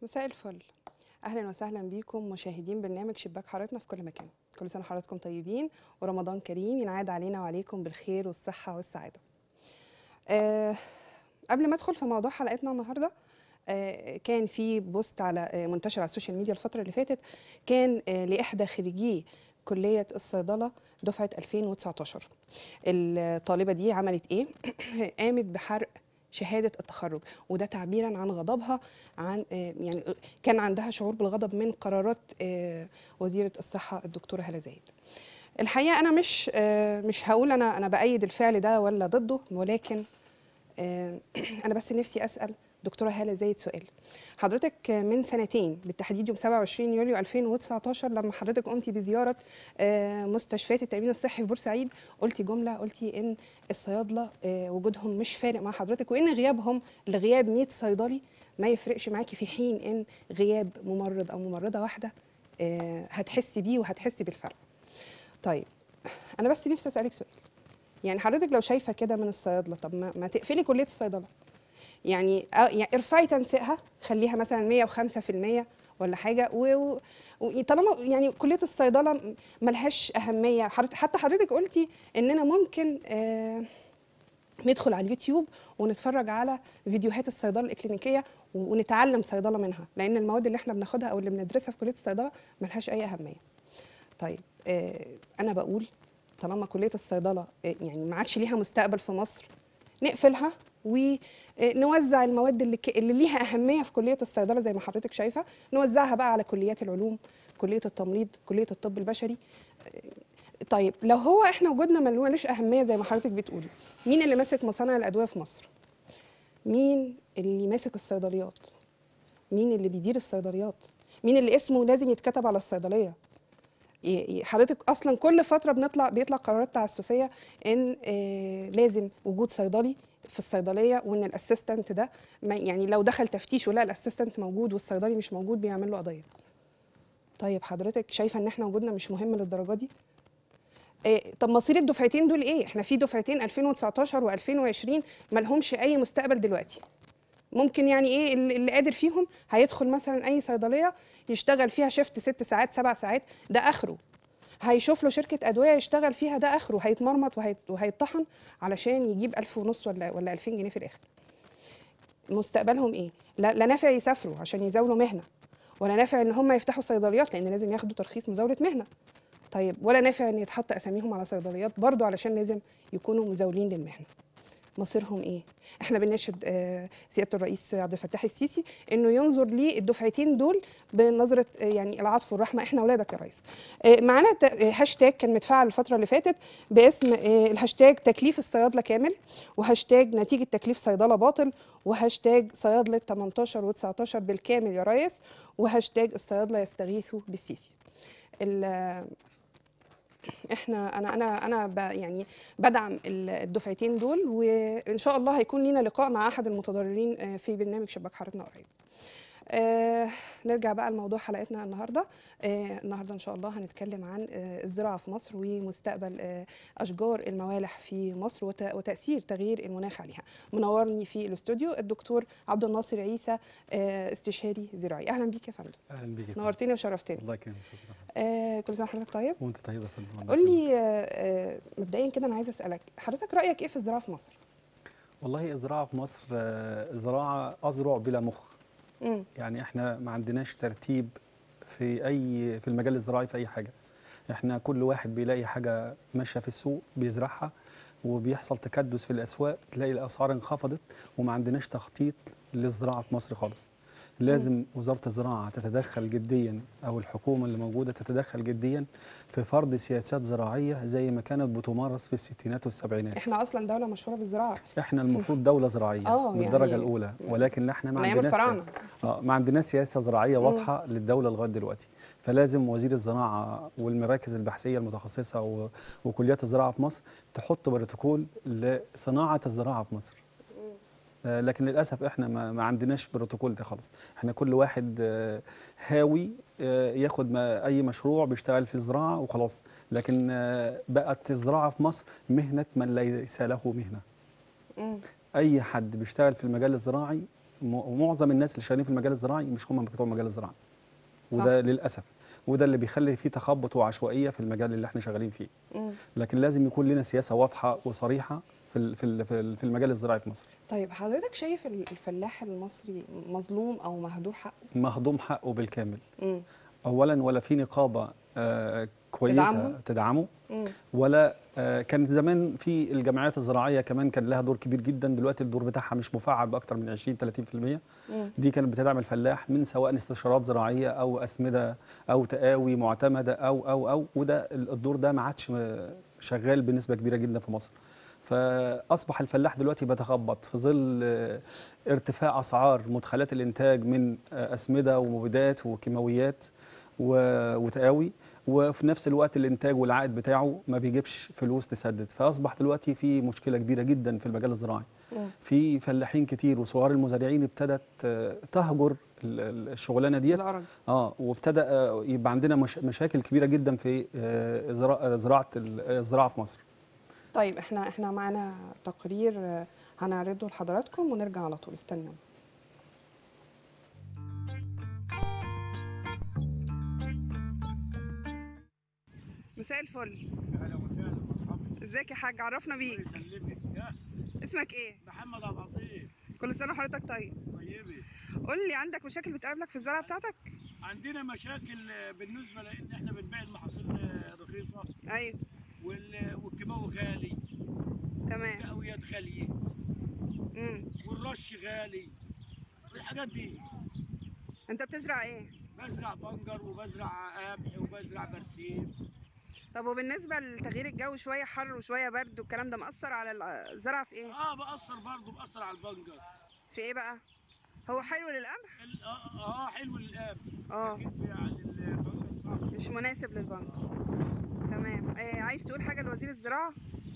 مساء الفل اهلا وسهلا بيكم مشاهدين برنامج شباك حارتنا في كل مكان كل سنه حضراتكم طيبين ورمضان كريم ينعاد علينا وعليكم بالخير والصحه والسعاده أه قبل ما ادخل في موضوع حلقتنا النهارده أه كان في بوست على أه منتشر على السوشيال ميديا الفتره اللي فاتت كان أه لاحدى خريجي كليه الصيدله دفعه 2019 الطالبه دي عملت ايه قامت بحرق شهاده التخرج وده تعبيرا عن غضبها عن يعني كان عندها شعور بالغضب من قرارات وزيره الصحه الدكتوره هاله زايد الحقيقه انا مش مش هقول انا انا بايد الفعل ده ولا ضده ولكن انا بس نفسي اسال دكتوره هاله زايد سؤال حضرتك من سنتين بالتحديد يوم 27 يوليو 2019 لما حضرتك قمتي بزياره مستشفيات التامين الصحي في بورسعيد قلتي جمله قلتي ان الصيادله وجودهم مش فارق مع حضرتك وان غيابهم لغياب 100 صيدلي ما يفرقش معاكي في حين ان غياب ممرض او ممرضه واحده هتحسي بيه وهتحسي بالفرق. طيب انا بس نفسي اسالك سؤال يعني حضرتك لو شايفه كده من الصيادله طب ما, ما تقفلي كليه الصيدله يعني يعني ارفعي تنسيقها خليها مثلا 105% ولا حاجه وطالما يعني كليه الصيدله ملهاش اهميه حتى حضرتك قلتي اننا ممكن آه ندخل على اليوتيوب ونتفرج على فيديوهات الصيدله الاكلينيكيه ونتعلم صيدله منها لان المواد اللي احنا بناخدها او اللي بندرسها في كليه الصيدله ملهاش اي اهميه طيب آه انا بقول طالما كليه الصيدله آه يعني ما عادش ليها مستقبل في مصر نقفلها ونوزع المواد اللي, اللي ليها اهميه في كليه الصيدله زي ما حضرتك شايفه نوزعها بقى على كليات العلوم كليه التمريض كليه الطب البشري طيب لو هو احنا وجودنا ملوش اهميه زي ما حضرتك بتقولي مين اللي ماسك مصانع الادويه في مصر مين اللي ماسك الصيدليات مين اللي بيدير الصيدليات مين اللي اسمه لازم يتكتب على الصيدليه حضرتك اصلا كل فتره بنطلع بيطلع قرارات تعسفيه ان آه لازم وجود صيدلي في الصيدليه وان الاسيستنت ده يعني لو دخل تفتيش ولقى الاسيستنت موجود والصيدلي مش موجود بيعمل له قضيه طيب حضرتك شايفه ان احنا وجودنا مش مهم للدرجه دي إيه طب مصير الدفعتين دول ايه احنا في دفعتين 2019 و2020 ما لهمش اي مستقبل دلوقتي ممكن يعني ايه اللي قادر فيهم هيدخل مثلا اي صيدليه يشتغل فيها شيفت ست ساعات سبع ساعات ده اخره هيشوف له شركه ادويه يشتغل فيها ده اخره هيتمرمط وهيطحن علشان يجيب ألف ونص ولا ولا 2000 جنيه في الاخر مستقبلهم ايه لا, لا نافع يسافروا عشان يزاولوا مهنه ولا نافع ان هم يفتحوا صيدليات لان لازم ياخدوا ترخيص مزاوله مهنه طيب ولا نافع ان يتحط اساميهم على صيدليات برضو علشان لازم يكونوا مزاولين للمهنه مصيرهم ايه احنا بنناشد آه سياده الرئيس عبد الفتاح السيسي انه ينظر للدفعتين دول بنظره آه يعني العطف والرحمه احنا اولادك يا ريس آه معانا هاشتاج كان متفعل الفتره اللي فاتت باسم الهاشتاج تكليف الصيادله كامل وهاشتاج نتيجه تكليف صيدله باطل وهاشتاج صيادله 18 و19 بالكامل يا ريس وهاشتاج الصيادله يستغيثوا بالسيسي احنا انا انا انا يعني بدعم الدفعتين دول وان شاء الله هيكون لينا لقاء مع احد المتضررين في برنامج شباك حارتنا قريب. آه نرجع بقى لموضوع حلقتنا النهارده آه النهارده ان شاء الله هنتكلم عن آه الزراعه في مصر ومستقبل آه اشجار الموالح في مصر وتاثير تغيير المناخ عليها منورني في الاستوديو الدكتور عبد الناصر عيسى آه استشاري زراعي اهلا بيك يا فندم اهلا بيك نورتني وشرفتني الله يكرمك شكرا آه كل سنه وحضرتك طيب وانت طيبه يا فندم قول لي آه مبدئيا كده انا عايزه اسالك حضرتك رايك ايه في الزراعه في مصر والله الزراعه في مصر آه زراعه ازرع بلا مخ مم. يعني احنا ما عندناش ترتيب في اي في المجال الزراعي في اي حاجه احنا كل واحد بيلاقي حاجه ماشيه في السوق بيزرعها وبيحصل تكدس في الاسواق تلاقي الاسعار انخفضت وما عندناش تخطيط للزراعه في مصر خالص لازم وزاره الزراعه تتدخل جديا او الحكومه اللي موجوده تتدخل جديا في فرض سياسات زراعيه زي ما كانت بتمارس في الستينات والسبعينات احنا اصلا دوله مشهوره بالزراعه احنا المفروض دوله زراعيه آه بالدرجه يعني الاولى ولكن احنا ما من أيام عندناش الفراعنة. اه ما عندناش سياسه زراعيه واضحه للدوله لغايه دلوقتي فلازم وزير الزراعه والمراكز البحثيه المتخصصه و... وكليات الزراعه في مصر تحط بروتوكول لصناعه الزراعه في مصر آه، لكن للاسف احنا ما, ما عندناش بروتوكول ده خالص احنا كل واحد آه، هاوي آه، ياخد ما اي مشروع بيشتغل في الزراعه وخلاص لكن آه، بقت الزراعه في مصر مهنه من ليس له مهنه مم. اي حد بيشتغل في المجال الزراعي م- ومعظم الناس اللي شغالين في المجال الزراعي مش هم بتوع المجال الزراعي وده للاسف وده اللي بيخلي فيه تخبط وعشوائيه في المجال اللي احنا شغالين فيه مم. لكن لازم يكون لنا سياسه واضحه وصريحه في ال- في ال- في ال- في المجال الزراعي في مصر طيب حضرتك شايف ال- الفلاح المصري مظلوم او مهدور حقه مهضوم حقه بالكامل مم. اولا ولا في نقابه آه، كويسه تدعمه؟ تدعمه مم. ولا آه، كانت زمان في الجمعيات الزراعيه كمان كان لها دور كبير جدا دلوقتي الدور بتاعها مش مفعل باكثر من 20 30% مم. دي كانت بتدعم الفلاح من سواء استشارات زراعيه او اسمده او تقاوي معتمده او او او وده ال- الدور ده ما عادش م- شغال بنسبه كبيره جدا في مصر فاصبح الفلاح دلوقتي بيتخبط في ظل آه، ارتفاع اسعار مدخلات الانتاج من آه، اسمده ومبيدات وكيماويات و- وتقاوي وفي نفس الوقت الانتاج والعائد بتاعه ما بيجيبش فلوس تسدد فاصبح دلوقتي في مشكله كبيره جدا في المجال الزراعي مم. في فلاحين كتير وصغار المزارعين ابتدت آه، تهجر ال- ال- الشغلانه ديت الأراضي. اه وابتدى آه، يبقى عندنا مش مشاكل كبيره جدا في آه، زرا- آه، زراعه ال- آه، الزراعه في مصر طيب احنا احنا معانا تقرير آه، هنعرضه لحضراتكم ونرجع على طول استنوا مساء الفل اهلا وسهلا مرحبا ازيك يا حاج عرفنا الله بيك يسلمك يا اسمك ايه محمد عبد العظيم كل سنه وحضرتك طيب طيبه قول لي عندك مشاكل بتقابلك في الزراعه بتاعتك عندنا مشاكل آه، بالنسبه لان احنا بنبيع المحاصيل آه، رخيصه ايوه وال- والكيماوي غالي تمام والتقويات غاليه امم والرش غالي والحاجات دي انت بتزرع ايه بزرع بنجر وبزرع قمح وبزرع برسيم طب وبالنسبه لتغيير الجو شويه حر وشويه برد والكلام ده مأثر على الزرع في ايه اه بأثر برضه بأثر على البنجر في ايه بقى هو حلو للقمح ال- اه, آه حلو للقمح اه لكن في يعني البنجر صعب مش مناسب للبنك تمام آه عايز تقول حاجه لوزير الزراعه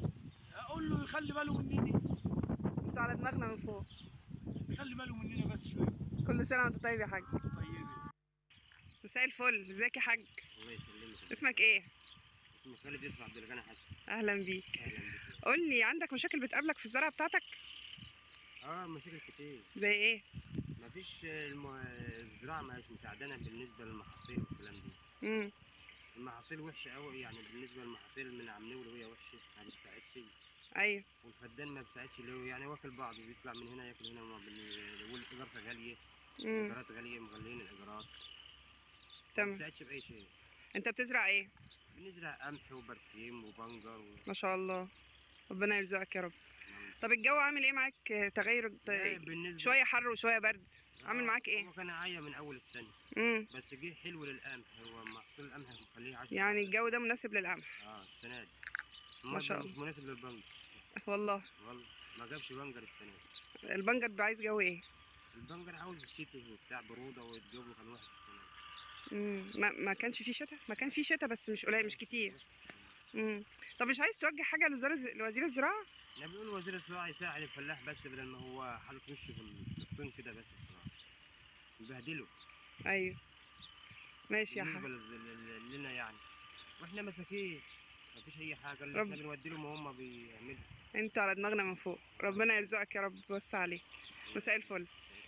اقول له يخلي باله مننا انتوا على دماغنا من فوق يخلي باله مننا بس شويه كل سنه وانت طيب يا حاج طيبه مساء الفل ازيك يا حاج الله يسلمك اسمك ايه اسمي خالد يوسف عبد الغني حسن اهلا بيك اهلا بك قول لي عندك مشاكل بتقابلك في الزراعه بتاعتك اه مشاكل كتير زي ايه مفيش الم... الزراعه مش مساعدانا بالنسبه للمحاصيل والكلام دي امم المحاصيل وحشه قوي يعني بالنسبه للمحاصيل من عمنول وهي وحشه ما بتساعدش ايوه والفدان ما بيساعدش اللي هو يعني واكل بعض بيطلع من هنا ياكل هنا وما بال... والايجار غاليه امم الايجارات غاليه مغلين الايجارات ما تمام بتساعدش باي شيء انت بتزرع ايه بنزرع قمح وبرسيم وبنجر و... ما شاء الله ربنا يرزقك يا رب طب الجو عامل ايه معاك آه، تغير لا، بالنسبه شويه حر وشويه برد عامل معاك ايه هو كان عاية من اول السنه امم بس جه حلو للقمح هو محصول القمح مخليه عشرة يعني الجو ده مناسب للقمح اه السنه دي ما أمال شاء ده الله. مش مناسب للبنجر والله والله ما جابش بنجر السنه دي البنجر بيبقى عايز جو ايه البنجر عاوز الشتاء وبتاع بروده والجو كان وحش السنه دي امم ما, ما كانش فيه شتاء ما كان فيه شتاء بس مش قليل مش كتير امم طب مش عايز توجه حاجه لوزاره الز- لوزير الزراعه احنا بنقول وزير الزراعه يساعد الفلاح بس بدل ما هو حاطط وشه في ال- في الطين كده بس بصراحه مبهدله ايوه ماشي يا بالنسبه حاج لز- لل- لنا يعني واحنا مساكين مفيش اي حاجه اللي رب- احنا بنودي لهم هم بيعملوا انتوا على دماغنا من فوق ربنا يرزقك يا رب ويوسع عليك مساء الفل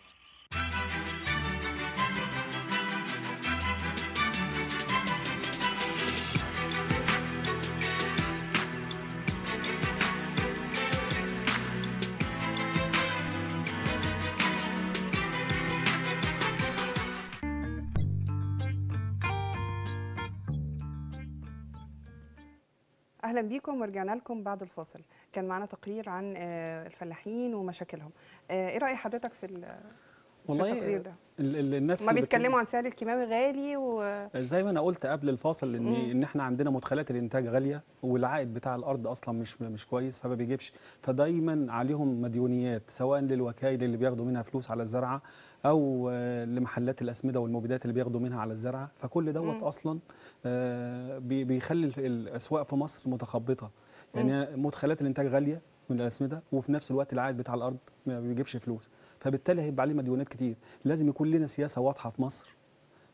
اهلا بيكم ورجعنا لكم بعد الفاصل كان معانا تقرير عن آه، الفلاحين ومشاكلهم آه، ايه راي حضرتك في ال- في التقرير ده ال- ال- الناس ما اللي بيتكلموا عن سعر الكيماوي غالي و زي ما انا قلت قبل الفاصل ان مم. ان احنا عندنا مدخلات الانتاج غاليه والعائد بتاع الارض اصلا مش مش كويس فما بيجيبش فدايما عليهم مديونيات سواء للوكايل اللي بياخدوا منها فلوس على الزرعه او آه، لمحلات الاسمده والمبيدات اللي بياخدوا منها على الزرعه فكل دوت مم. اصلا آه، بي- بيخلي ال- الاسواق في مصر متخبطه يعني مدخلات الانتاج غاليه من الاسمده وفي نفس الوقت العائد بتاع الارض ما بيجيبش فلوس فبالتالي هيبقى عليه مديونات كتير لازم يكون لنا سياسه واضحه في مصر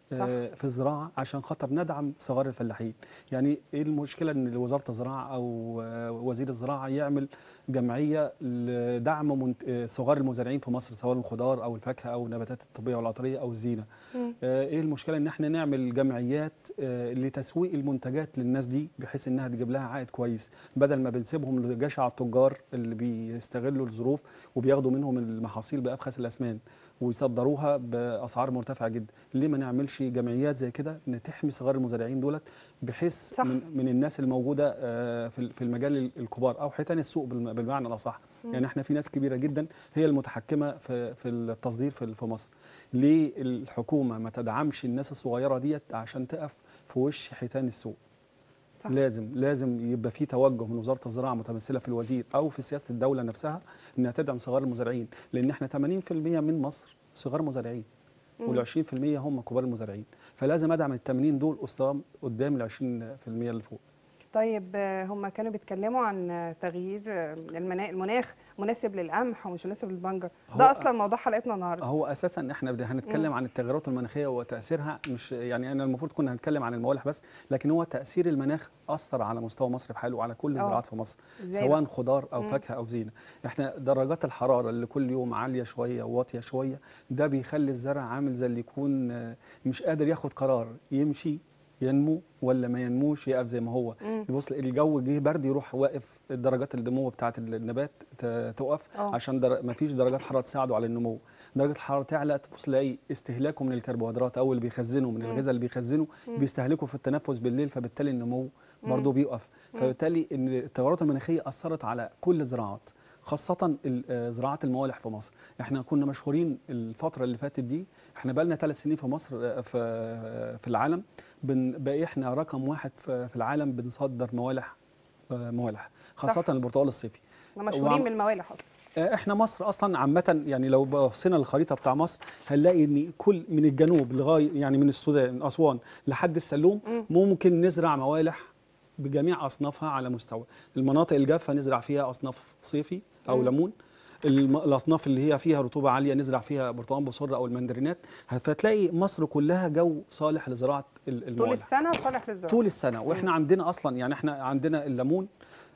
آه، في الزراعه عشان خاطر ندعم صغار الفلاحين يعني ايه المشكله ان وزاره الزراعه او آه، وزير الزراعه يعمل جمعيه لدعم منت- آه، صغار المزارعين في مصر سواء الخضار او الفاكهه او النباتات الطبيه والعطريه او الزينه مم. آه، ايه المشكله ان احنا نعمل جمعيات آه، لتسويق المنتجات للناس دي بحيث انها تجيب لها عائد كويس بدل ما بنسيبهم لجشع التجار اللي بيستغلوا الظروف وبياخدوا منهم المحاصيل بابخس الاسمان ويصدروها باسعار مرتفعه جدا ليه ما نعملش جمعيات زي كده ان تحمي صغار المزارعين دولت بحيث صح. من, من الناس الموجوده آه، في في المجال الكبار او حيتان السوق بالم- بالمعنى الاصح يعني احنا في ناس كبيره جدا هي المتحكمه في في التصدير في في مصر ليه الحكومه ما تدعمش الناس الصغيره ديت عشان تقف في وش حيتان السوق صح. لازم لازم يبقى في توجه من وزاره الزراعه متمثله في الوزير او في سياسه الدوله نفسها انها تدعم صغار المزارعين لان احنا 80% من مصر صغار مزارعين وال 20% هم كبار المزارعين فلازم ادعم ال 80 دول قدام قدام ال 20% اللي فوق طيب آه، هم كانوا بيتكلموا عن آه، تغيير آه، المنا- المناخ مناسب للقمح ومش مناسب للبنجر هو- ده اصلا موضوع حلقتنا النهارده هو اساسا احنا بدي- هنتكلم عن التغيرات المناخيه وتاثيرها مش يعني انا المفروض كنا هنتكلم عن الموالح بس لكن هو تاثير المناخ اثر على مستوى مصر بحاله وعلى كل آه. الزراعات في مصر إزاي سواء بقى؟ خضار او مم. فاكهه او زينه احنا درجات الحراره اللي كل يوم عاليه شويه وواطيه شويه ده بيخلي الزرع عامل زي اللي يكون آه، مش قادر ياخد قرار يمشي ينمو ولا ما ينموش يقف زي ما هو مم. يبص الجو جه برد يروح واقف درجات النمو بتاعه النبات ت- تقف آه. عشان در... ما فيش درجات حراره تساعده على النمو درجه الحراره تعلى تبص تلاقي استهلاكه من الكربوهيدرات او اللي بيخزنه من مم. الغذاء اللي بيخزنه بيستهلكه في التنفس بالليل فبالتالي النمو برضه بيقف فبالتالي ان التغيرات المناخيه اثرت على كل الزراعات خاصة ال- آه، زراعة الموالح في مصر، احنا كنا مشهورين الفترة اللي فاتت دي، احنا بقالنا ثلاث سنين في مصر آه، في آه، في العالم بن بقى احنا رقم واحد في في العالم بنصدر موالح آه، موالح، خاصة صح. البرتقال الصيفي. احنا مشهورين وعم- بالموالح اصلا آه، احنا مصر اصلا عامه يعني لو بصينا للخريطه بتاع مصر هنلاقي ان كل من الجنوب لغايه يعني من السودان من اسوان لحد السلوم مم. ممكن نزرع موالح بجميع اصنافها على مستوى المناطق الجافه نزرع فيها اصناف صيفي او مم. ليمون الم- الاصناف اللي هي فيها رطوبه عاليه نزرع فيها برتقال بصر او المندرينات فتلاقي مصر كلها جو صالح لزراعه ال- طول الموالح السنه صالح للزراعه طول السنه واحنا عندنا اصلا يعني احنا عندنا الليمون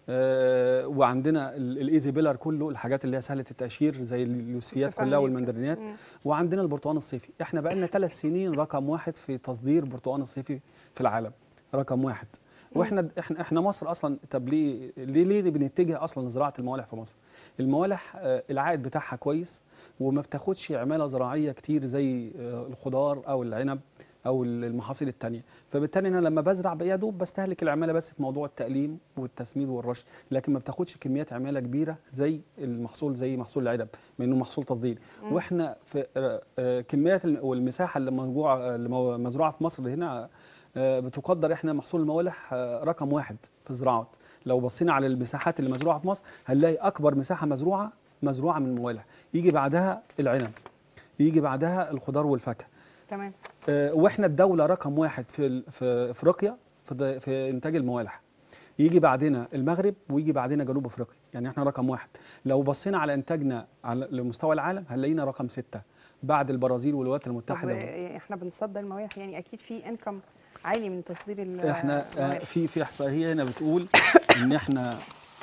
آه وعندنا ال- الايزي بيلر كله الحاجات اللي هي سهله التاشير زي اليوسفيات السفنجة. كلها والمندرينات مم. وعندنا البرتقال الصيفي احنا بقى لنا ثلاث سنين رقم واحد في تصدير برتقال الصيفي في العالم رقم واحد واحنا احنا احنا مصر اصلا طب ليه ليه ليه بنتجه اصلا لزراعه الموالح في مصر؟ الموالح آه، العائد بتاعها كويس وما بتاخدش عماله زراعيه كتير زي آه، الخضار او العنب او المحاصيل التانية فبالتالي انا لما بزرع بقى يا دوب بستهلك العماله بس في موضوع التقليم والتسميد والرش لكن ما بتاخدش كميات عماله كبيره زي المحصول زي محصول العنب بما انه محصول تصديري واحنا في آه، آه، كميات الم- والمساحه اللي مزروعه اللي مو- مزروعه في مصر هنا آه، بتقدر احنا محصول الموالح آه، رقم واحد في الزراعات لو بصينا على المساحات اللي مزروعه في مصر هنلاقي اكبر مساحه مزروعه مزروعه من الموالح يجي بعدها العنب يجي بعدها الخضار والفاكهه تمام آه، واحنا الدوله رقم واحد في ال- في افريقيا في, د- في انتاج الموالح يجي بعدنا المغرب ويجي بعدنا جنوب افريقيا يعني احنا رقم واحد لو بصينا على انتاجنا على لمستوى العالم هنلاقينا رقم ستة بعد البرازيل والولايات طب المتحده آه، احنا بنصدر الموالح يعني اكيد في انكم عالي من تصدير ال- احنا آه، الموالح في في احصائيه هنا بتقول ان احنا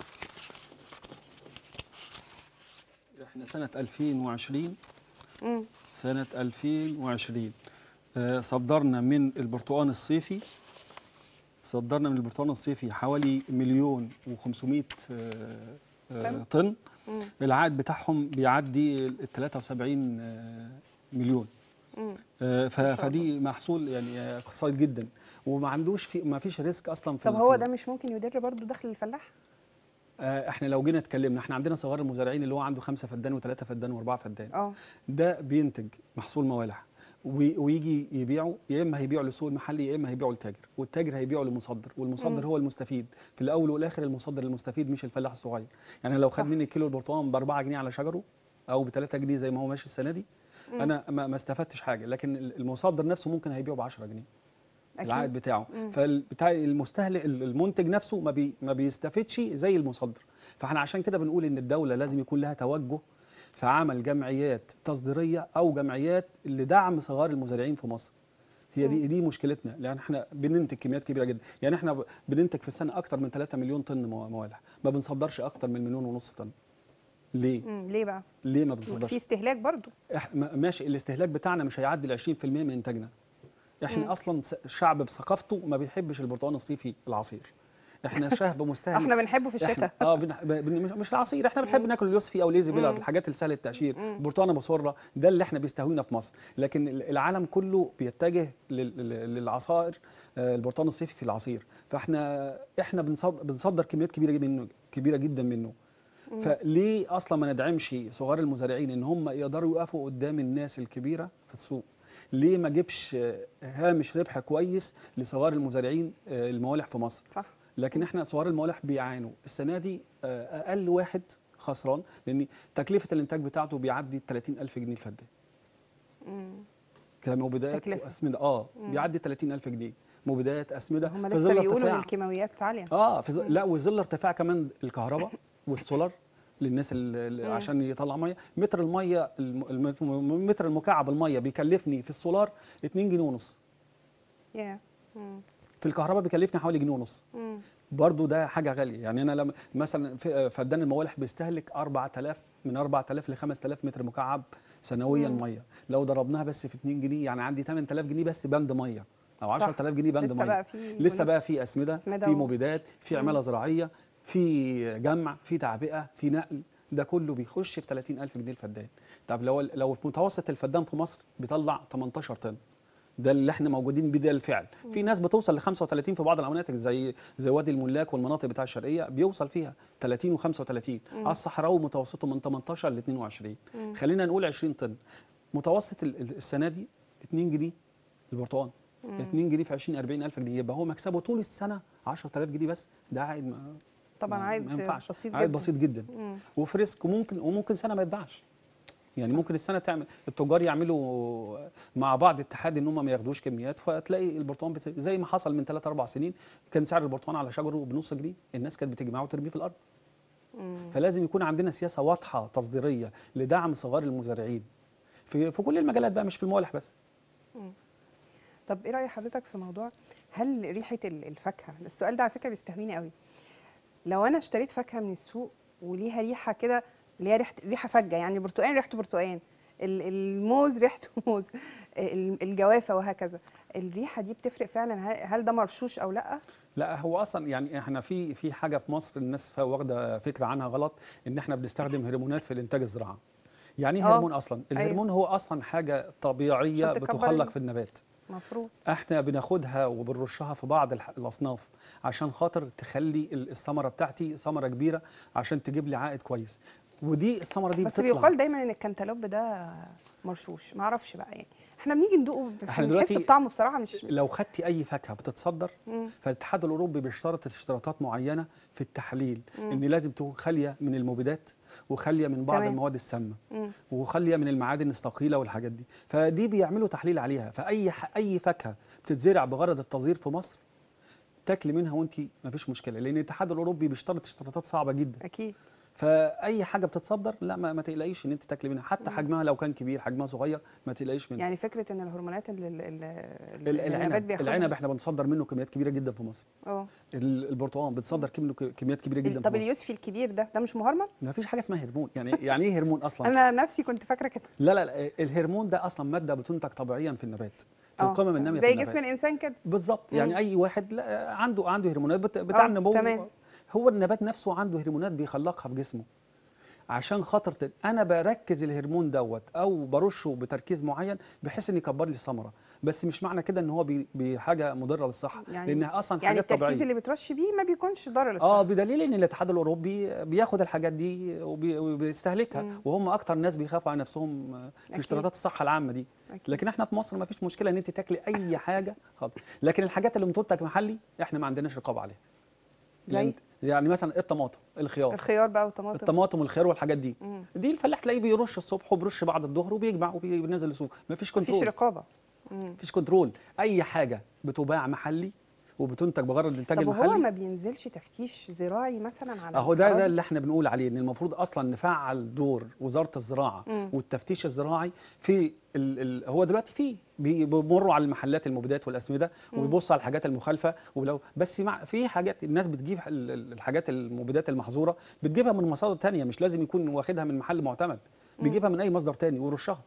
احنا سنه 2020 مم. سنه 2020 آه، صدرنا من البرتقال الصيفي صدرنا من البرتقال الصيفي حوالي مليون و500 طن. طن مم. العائد بتاعهم بيعدي ال 73 آه، مليون مم. آه، ف- ما شاء فدي محصول يعني آه، اقتصادي جدا وما عندوش في ما فيش ريسك اصلا في طب ال- هو في ده مش ممكن يدر برضو دخل الفلاح آه، احنا لو جينا اتكلمنا احنا عندنا صغار المزارعين اللي هو عنده خمسة فدان وثلاثة فدان واربعة فدان اه ده بينتج محصول موالح وي- ويجي يبيعه يا اما هيبيعه للسوق المحلي يا اما هيبيعه للتاجر والتاجر هيبيعه للمصدر والمصدر مم. هو المستفيد في الاول والاخر المصدر المستفيد مش الفلاح الصغير يعني لو خد صح. مني كيلو البرتقال ب 4 جنيه على شجره او ب 3 جنيه زي ما هو ماشي السنه دي مم. انا ما ما استفدتش حاجه لكن المصدر نفسه ممكن هيبيعه ب 10 جنيه العائد اكيد بتاعه مم. فبتاع المستهلك المنتج نفسه ما بي ما بيستفدش زي المصدر فاحنا عشان كده بنقول ان الدوله لازم يكون لها توجه في عمل جمعيات تصديريه او جمعيات لدعم صغار المزارعين في مصر هي دي دي مشكلتنا لان احنا بننتج كميات كبيره جدا يعني احنا ب- بننتج في السنه اكتر من 3 مليون طن مو- موالح ما بنصدرش اكتر من مليون ونص طن ليه مم. ليه بقى ليه ما بنصدرش في استهلاك برضو إح- ما- ماشي الاستهلاك بتاعنا مش هيعدي ال 20% من انتاجنا احنا مم. اصلا س- شعب بثقافته ما بيحبش البرتقال الصيفي العصير احنا شعب مستهلك احنا بنحبه في الشتاء احنا اه بن... بن... مش- مش العصير احنا بنحب ناكل اليوسفي او ليزي بيلر مم. الحاجات اللي سهله التقشير مم. البرتقانه بصره ده اللي احنا بيستهوينا في مصر لكن ال- العالم كله بيتجه لل... لل- للعصائر آه، البرتقال الصيفي في العصير فاحنا احنا بنصدر, بنصدر كميات كبيره جدا منه كبيره جدا منه فليه اصلا ما ندعمش صغار المزارعين ان هم يقدروا يقفوا قدام الناس الكبيره في السوق ليه ما جيبش آه، هامش ربح كويس لصغار المزارعين آه، الموالح في مصر صح لكن احنا صغار الموالح بيعانوا السنه دي آه، اقل واحد خسران لان تكلفه الانتاج بتاعته بيعدي 30000 جنيه الفدان مم. كمبيدات تكلفة. واسمده اه بيعدي 30000 جنيه مبيدات اسمده هم في لسه ظل بيقولوا ان ارتفاع الكيماويات عاليه اه في ظل لا وظل ارتفاع كمان الكهرباء والسولار للناس اللي مم. عشان يطلع ميه متر الميه الم- الم- المتر المكعب الميه بيكلفني في السولار 2 جنيه ونص يا مم. في الكهرباء بيكلفني حوالي جنيه ونص مم. برضو ده حاجه غاليه يعني انا لما مثلا في- فدان الموالح بيستهلك 4000 من 4000 ل 5000 متر مكعب سنويا مم. ميه لو ضربناها بس في 2 جنيه يعني عندي 8000 جنيه بس بند ميه او صح. 10000 جنيه بند لسه ميه بقى في لسه بقى في اسمده, أسمدة في و- مبيدات في عماله زراعيه في جمع في تعبئه في نقل ده كله بيخش في 30000 جنيه الفدان طب لو لو في متوسط الفدان في مصر بيطلع 18 طن ده اللي احنا موجودين بيه ده الفعل في ناس بتوصل ل 35 في بعض المناطق زي زي وادي الملاك والمناطق بتاع الشرقيه بيوصل فيها 30 و35 على الصحراوي متوسطه من 18 ل 22 خلينا نقول 20 طن متوسط ال- ال- السنه دي 2 جنيه البرتقال 2 جنيه في 20 40 الف جنيه يبقى هو مكسبه طول السنه 10000 جنيه بس ده عائد ما طبعا ما- عائد ما ينفعش بسيط عائد جدا بسيط جدا مم. وفي ريسك وممكن وممكن سنه ما يتباعش يعني ممكن السنه تعمل التجار يعملوا مع بعض اتحاد ان هم ما ياخدوش كميات فتلاقي البرتقال بت... زي ما حصل من 3 4 سنين كان سعر البرتقال على شجره بنص جنيه الناس كانت بتجمعه وترميه في الارض مم. فلازم يكون عندنا سياسه واضحه تصديريه لدعم صغار المزارعين في في كل المجالات بقى مش في الموالح بس طب ايه راي حضرتك في موضوع هل ريحه ال- الفاكهه السؤال ده على فكره بيستهويني قوي لو انا اشتريت فاكهه من السوق وليها ريحه كده اللي هي ريحه ريحه فجه يعني البرتقال ريحته برتقال ال- الموز ريحته موز ال- الجوافه وهكذا الريحه دي بتفرق فعلا هل- هل ده مرشوش او لا لا هو اصلا يعني احنا في في حاجه في مصر الناس فا- واخده فكره عنها غلط ان احنا بنستخدم هرمونات في الانتاج الزراعي يعني ايه آه. هرمون اصلا أيوة. الهرمون هو اصلا حاجه طبيعيه عشان تكبر بتخلق ال- في النبات مفروض احنا بناخدها وبنرشها في بعض الح- الاصناف عشان خاطر تخلي ال- الثمره بتاعتي ثمره كبيره عشان تجيب لي عائد كويس ودي الثمره دي بس بتطلع بيقال دايما ان الكنتالوب ده مرشوش ما اعرفش بقى يعني احنا بنيجي ندوقه إحنا بنحس دلوقتي بطعمه بصراحه مش لو خدتي اي فاكهه بتتصدر مم. فالاتحاد الاوروبي بيشترط اشتراطات معينه في التحليل مم. ان لازم تكون خاليه من المبيدات وخاليه من بعض تمام. المواد السامه مم. وخاليه من المعادن الثقيله والحاجات دي فدي بيعملوا تحليل عليها فاي ح- اي فاكهه بتتزرع بغرض التصدير في مصر تاكلي منها وانت ما فيش مشكله لان الاتحاد الاوروبي بيشترط اشتراطات صعبه جدا اكيد فاي حاجه بتتصدر لا ما, ما تقلقيش ان انت تاكلي منها حتى حجمها لو كان كبير حجمها صغير ما تقلقيش منها يعني فكره ان الهرمونات اللي ال- ال- ال- النبات العنب بياخدها العنب احنا بنصدر منه كميات كبيره جدا في مصر اه ال- البرتقال بتصدر كمية- كميات كبيره جدا طب في مصر اليوسفي الكبير ده ده مش مهرمن ما فيش حاجه اسمها هرمون يعني يعني ايه هرمون اصلا انا نفسي كنت فاكره كده لا لا لا الهرمون ده اصلا ماده بتنتج طبيعيا في النبات في آه، القمم الناميه زي في النبات جسم الانسان كده بالظبط يعني مم. اي واحد لا عنده عنده هرمونات بت- بتاع آه، النمو تمام. هو النبات نفسه عنده هرمونات بيخلقها في جسمه عشان خاطر ت- انا بركز الهرمون دوت او برشه بتركيز معين بحيث ان يكبر لي الثمره بس مش معنى كده ان هو بي- بحاجه مضره للصحه يعني- لانها اصلا يعني حاجات التركيز طبيعيه اللي بترش بيه ما بيكونش ضار اه للصحه بدليل ان الاتحاد الاوروبي بياخد الحاجات دي وبي- وبيستهلكها مم. وهم اكتر ناس بيخافوا على نفسهم آه، في أكيد. اشتراطات الصحه العامه دي أكيد. لكن احنا في مصر ما فيش مشكله ان انت تاكلي اي حاجه خالص لكن الحاجات اللي بتنتج محلي احنا ما عندناش رقابه عليها زي؟ يعني, يعني مثلا الطماطم الخيار الخيار بقى والطماطم الطماطم والخيار والحاجات دي مم. دي الفلاح تلاقيه بيرش الصبح وبيرش بعد الظهر وبيجمع وبينزل السوق ما فيش مفيش كنترول رقابه مم. مفيش كنترول اي حاجه بتباع محلي وبتنتج بغرض الانتاج طب المحلي وهو ما بينزلش تفتيش زراعي مثلا على اهو ده ده الأراضي؟ اللي احنا بنقول عليه ان المفروض اصلا نفعل دور وزاره الزراعه مم. والتفتيش الزراعي في ال ال هو دلوقتي فيه بي- بيمروا على المحلات المبيدات والاسمده وبيبصوا على الحاجات المخالفه ولو بس مع في حاجات الناس بتجيب ال- ال- الحاجات المبيدات المحظوره بتجيبها من مصادر تانية مش لازم يكون واخدها من محل معتمد بيجيبها من اي مصدر تاني ويرشها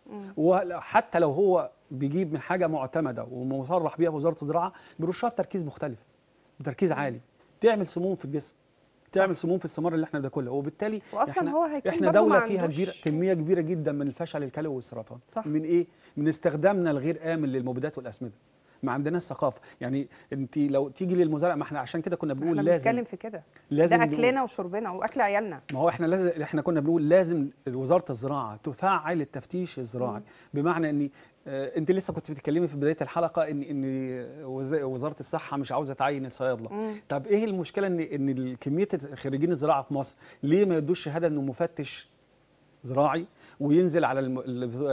وحتى لو هو بيجيب من حاجه معتمده ومصرح بيها وزاره الزراعه بيرشها بتركيز مختلف بتركيز عالي تعمل سموم في الجسم تعمل سموم في الثمار اللي احنا بناكلها وبالتالي وأصلاً احنا هو هيكون احنا برضه دوله ما فيها عندوش- كبيره كميه كبيره جدا من الفشل الكلوي والسرطان صح. من ايه من استخدامنا الغير امن للمبيدات والاسمده ما عندناش ثقافه يعني انت لو تيجي للمزارع ما احنا عشان كده كنا بنقول احنا لازم بنتكلم في كده لازم ده نقول- اكلنا وشربنا واكل عيالنا ما هو احنا لازم احنا كنا بنقول لازم وزاره الزراعه تفعل التفتيش الزراعي بمعنى ان آه، انت لسه كنت بتتكلمي في بدايه الحلقه ان ان وز- وزاره الصحه مش عاوزه تعين الصيادله مم. طب ايه المشكله ان ان كميه خريجين الزراعه في مصر ليه ما يدوش شهاده انه مفتش زراعي وينزل على الم- ال-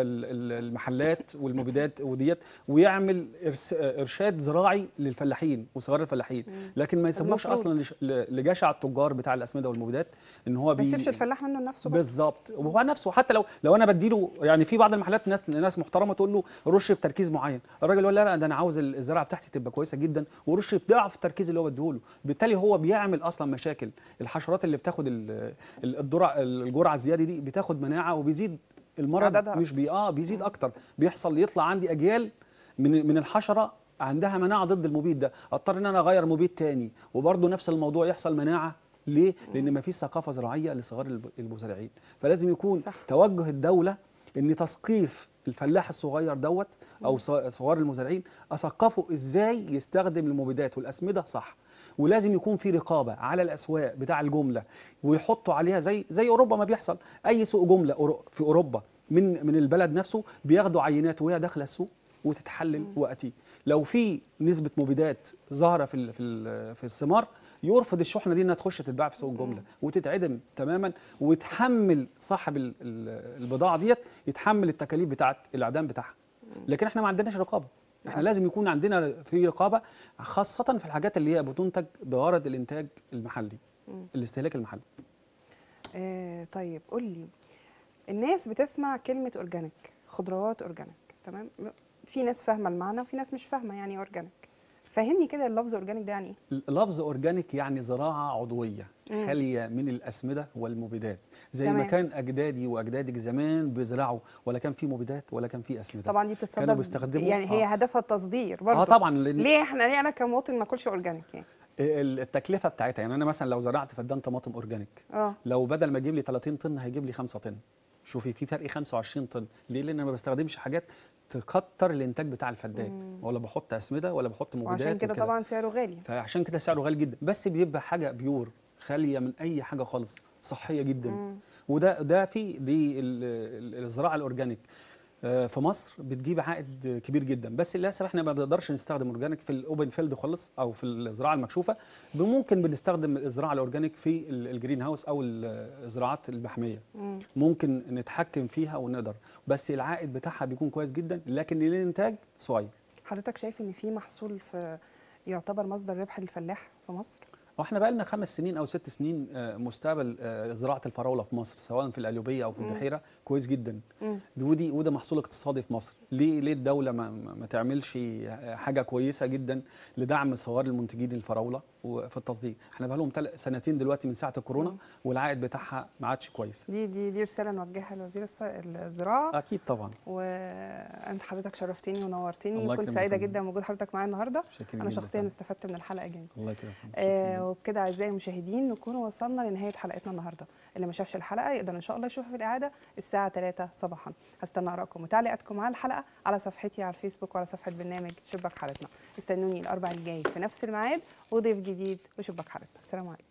ال- المحلات والمبيدات وديت ويعمل إرس- ارشاد زراعي للفلاحين وصغار الفلاحين لكن ما يسموش المفروض. اصلا لش- ل- لجشع التجار بتاع الاسمده والمبيدات ان هو ما بي- يسيبش الفلاح منه لنفسه بقى. بالظبط وهو نفسه حتى لو لو انا بديله يعني في بعض المحلات ناس ناس محترمه تقول له رش بتركيز معين الراجل يقول لا لا ده انا عاوز الزراعه بتاعتي تبقى كويسه جدا ورش بضعف التركيز اللي هو بديه له بالتالي هو بيعمل اصلا مشاكل الحشرات اللي بتاخد ال- ال- الجرعه الجرعه الزياده دي بتاخد مناعه وبيزيد المرض عددها مش بي اه بيزيد اكتر بيحصل يطلع عندي اجيال من من الحشره عندها مناعه ضد المبيد ده اضطر ان انا اغير مبيد تاني وبرضه نفس الموضوع يحصل مناعه ليه؟ لان ما فيش ثقافه زراعيه لصغار الب- المزارعين فلازم يكون صح. توجه الدوله ان تثقيف الفلاح الصغير دوت او ص- صغار المزارعين اثقفه ازاي يستخدم المبيدات والاسمده صح ولازم يكون في رقابه على الاسواق بتاع الجمله ويحطوا عليها زي زي اوروبا ما بيحصل اي سوق جمله أورو- في اوروبا من من البلد نفسه بياخدوا عينات وهي داخله السوق وتتحلل وقتي لو في نسبه مبيدات ظاهره في ال- في ال- في الثمار يرفض الشحنه دي انها تخش تتباع في سوق الجمله وتتعدم تماما ويتحمل صاحب ال- ال- البضاعه ديت يتحمل التكاليف بتاعه الاعدام بتاعها لكن احنا ما عندناش رقابه احنا لازم يكون عندنا في رقابه خاصه في الحاجات اللي هي بتنتج بغرض الانتاج المحلي الاستهلاك المحلي آه طيب قول لي الناس بتسمع كلمة أورجانيك خضروات أورجانيك تمام في ناس فاهمة المعنى وفي ناس مش فاهمة يعني إيه أورجانيك فهمني كده اللفظ أورجانيك ده يعني إيه لفظ اورجانيك يعني زراعه عضويه مم. خاليه من الاسمده والمبيدات زي ما تمام. كان اجدادي واجدادك زمان بيزرعوا ولا كان في مبيدات ولا كان في اسمده طبعا دي كانوا بتتصدر بيستخدموا يعني هي آه. هدفها التصدير برضه اه طبعا لان ليه احنا ليه انا كمواطن ما اكلش اورجانيك يعني ال- التكلفه بتاعتها يعني انا مثلا لو زرعت فدان طماطم اورجانيك اه لو بدل ما يجيب لي 30 طن هيجيب لي 5 طن شوفي في فرق 25 طن ليه لان انا ما بستخدمش حاجات تكتر الانتاج بتاع الفدان ولا بحط اسمده ولا بحط مبيدات وعشان كده وكده. طبعا سعره غالي فعشان كده سعره غالي جدا بس بيبقى حاجه بيور خاليه من اي حاجه خالص صحيه جدا مم. وده ده في دي ال- ال- الزراعه الاورجانيك آه، في مصر بتجيب عائد كبير جدا بس للاسف احنا ما بنقدرش نستخدم اورجانيك في الاوبن فيلد خالص او في الزراعه المكشوفه ممكن بنستخدم الزراعه الاورجانيك في ال- الجرين هاوس او ال- الزراعات المحميه مم. ممكن نتحكم فيها ونقدر بس العائد بتاعها بيكون كويس جدا لكن الانتاج صغير حضرتك شايف ان في محصول في يعتبر مصدر ربح للفلاح في مصر واحنا بقى لنا خمس سنين او ست سنين آه، مستقبل آه، زراعه الفراوله في مصر سواء في القليوبيه او في البحيره كويس جدا مم. ودي وده محصول اقتصادي في مصر ليه ليه الدوله ما, ما ما تعملش حاجه كويسه جدا لدعم صغار المنتجين الفراوله وفي التصدير احنا بقى لهم سنتين دلوقتي من ساعه الكورونا والعائد بتاعها ما عادش كويس دي دي دي رساله نوجهها لوزير الص- الزراعه اكيد طبعا وانت حضرتك شرفتني ونورتني الله وكنت يكرمك سعيده يا فندم. جدا بوجود حضرتك معايا النهارده شاكرين انا جداً شخصيا فندم. استفدت من الحلقه جدا الله يكرمك شكراً آه جداً. وبكده اعزائي المشاهدين نكون وصلنا لنهايه حلقتنا النهارده اللي ما شافش الحلقه يقدر ان شاء الله يشوفها في الاعاده الساعه 3 صباحا هستنى ارائكم وتعليقاتكم على الحلقه على صفحتي على الفيسبوك وعلى صفحه برنامج شباك حارتنا استنوني الاربع الجاي في نفس الميعاد وضيف جديد وشباك حارتنا سلام عليكم